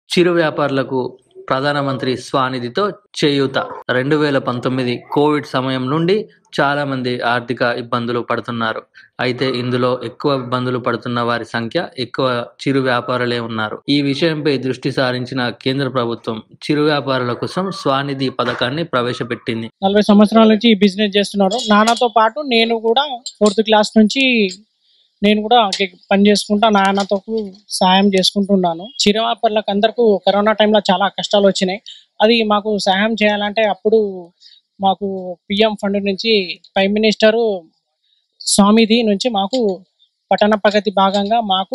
చిరు వ్యాపారులకు ప్రధానమంత్రి స్వానిధితో చేయూత రెండు వేల పంతొమ్మిది కోవిడ్ సమయం నుండి చాలా మంది ఆర్థిక ఇబ్బందులు పడుతున్నారు అయితే ఇందులో ఎక్కువ ఇబ్బందులు పడుతున్న వారి సంఖ్య ఎక్కువ చిరు వ్యాపారులే ఉన్నారు ఈ విషయంపై దృష్టి సారించిన కేంద్ర ప్రభుత్వం చిరు వ్యాపారుల కోసం స్వానిధి పథకాన్ని ప్రవేశపెట్టింది నలభై సంవత్సరాల నుంచి ఈ బిజినెస్ చేస్తున్నారు నాన్నతో పాటు నేను కూడా ఫోర్త్ క్లాస్ నుంచి నేను కూడా గి- పని చేసుకుంటా నాన్నతో సాయం చేసుకుంటున్నాను చిరు వ్యాపారులకు అందరికీ కరోనా టైంలో చాలా కష్టాలు వచ్చినాయి అది మాకు సహాయం చేయాలంటే అప్పుడు మాకు పిఎం ఫండ్ నుంచి ప్రైమ్ మినిస్టరు స్వామిది నుంచి మాకు పట్టణ ప్రగతి భాగంగా మాకు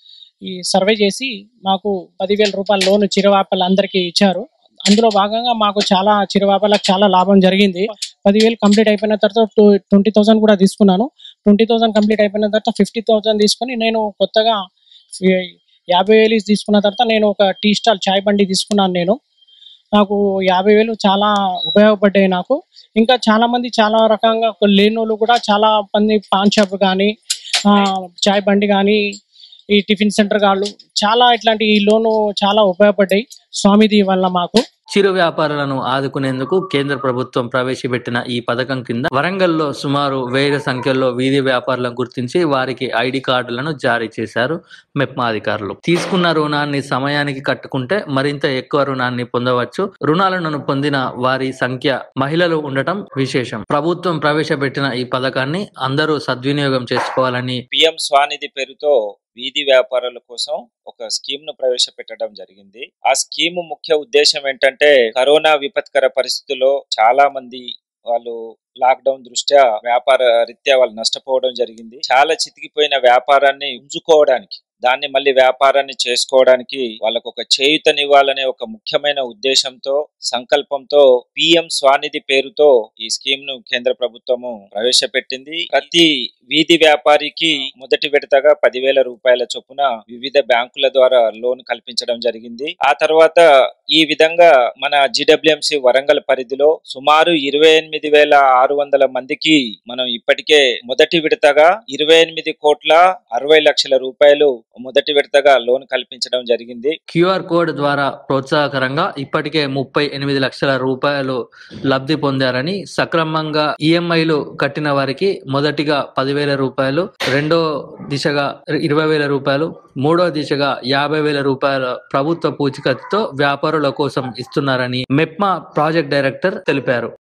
ఈ సర్వే చేసి మాకు పదివేల రూపాయల లోన్ చిరు వ్యాపారులందరికీ ఇచ్చారు అందులో భాగంగా మాకు చాలా చిరు వ్యాపారులకు చాలా లాభం జరిగింది పదివేలు కంప్లీట్ అయిపోయిన తర్వాత ట్వంటీ థౌసండ్ కూడా తీసుకున్నాను ట్వంటీ థౌసండ్ కంప్లీట్ అయిపోయిన తర్వాత ఫిఫ్టీ థౌసండ్ తీసుకొని నేను కొత్తగా ఈ- యాభై వేలు తీసుకున్న తర్వాత నేను ఒక టీ స్టాల్ చాయ్ బండి తీసుకున్నాను నేను నాకు యాభై వేలు చాలా ఉపయోగపడ్డాయి నాకు ఇంకా చాలా మంది చాలా రకంగా లేని వాళ్ళు కూడా చాలా మంది పాన్ షాప్ కానీ చాయ్ బండి కానీ ఈ టిఫిన్ సెంటర్ వాళ్ళు చాలా ఇట్లాంటి ఈ లోను చాలా ఉపయోగపడ్డాయి స్వామిది వల్ల మాకు చిరు వ్యాపారులను ఆదుకునేందుకు కేంద్ర ప్రభుత్వం ప్రవేశపెట్టిన ఈ పథకం కింద వరంగల్లో సుమారు వేల సంఖ్యలో వీధి వ్యాపారులను గుర్తించి వారికి ఐడి కార్డులను జారీ చేశారు మెప్మా అధికారులు తీసుకున్న రుణాన్ని సమయానికి కట్టుకుంటే మరింత ఎక్కువ రుణాన్ని పొందవచ్చు రుణాలను పొందిన వారి సంఖ్య మహిళలు ఉండటం విశేషం ప్రభుత్వం ప్రవేశపెట్టిన ఈ పథకాన్ని అందరూ సద్వినియోగం చేసుకోవాలని పిఎం స్వానిధి పేరుతో వీధి వ్యాపారుల కోసం ఒక స్కీమ్ ను ప్రవేశపెట్టడం జరిగింది ఆ స్కీమ్ ముఖ్య ఉద్దేశం ఏంటంటే కరోనా విపత్కర పరిస్థితుల్లో చాలా మంది వాళ్ళు లాక్డౌన్ దృష్ట్యా వ్యాపార రీత్యా వాళ్ళు నష్టపోవడం జరిగింది చాలా చితికిపోయిన వ్యాపారాన్ని ఉంచుకోవడానికి దాన్ని మళ్ళీ వ్యాపారాన్ని చేసుకోవడానికి వాళ్ళకు ఒక చేయుతనివ్వాలనే ఒక ముఖ్యమైన ఉద్దేశంతో సంకల్పంతో పిఎం స్వానిధి పేరుతో ఈ స్కీమ్ ను కేంద్ర ప్రభుత్వము ప్రవేశపెట్టింది ప్రతి వీధి వ్యాపారికి మొదటి విడతగా పదివేల రూపాయల చొప్పున వివిధ బ్యాంకుల ద్వారా లోన్ కల్పించడం జరిగింది ఆ తర్వాత ఈ విధంగా మన జిడబ్ల్యూఎంసి వరంగల్ పరిధిలో సుమారు ఇరవై ఎనిమిది వేల ఆరు వందల మందికి మనం ఇప్పటికే మొదటి విడతగా ఇరవై ఎనిమిది కోట్ల అరవై లక్షల రూపాయలు మొదటి విడతగా లోన్ కల్పించడం జరిగింది క్యూఆర్ కోడ్ ద్వారా ప్రోత్సాహకరంగా ఇప్పటికే ముప్పై ఎనిమిది లక్షల రూపాయలు లబ్ధి పొందారని సక్రమంగా ఈఎంఐలు కట్టిన వారికి మొదటిగా పదివేల రూపాయలు రెండో దిశగా ఇరవై వేల రూపాయలు మూడో దిశగా యాభై వేల రూపాయల ప్రభుత్వ పూచికత్తుతో వ్యాపారుల కోసం ఇస్తున్నారని మెప్మా ప్రాజెక్ట్ డైరెక్టర్ తెలిపారు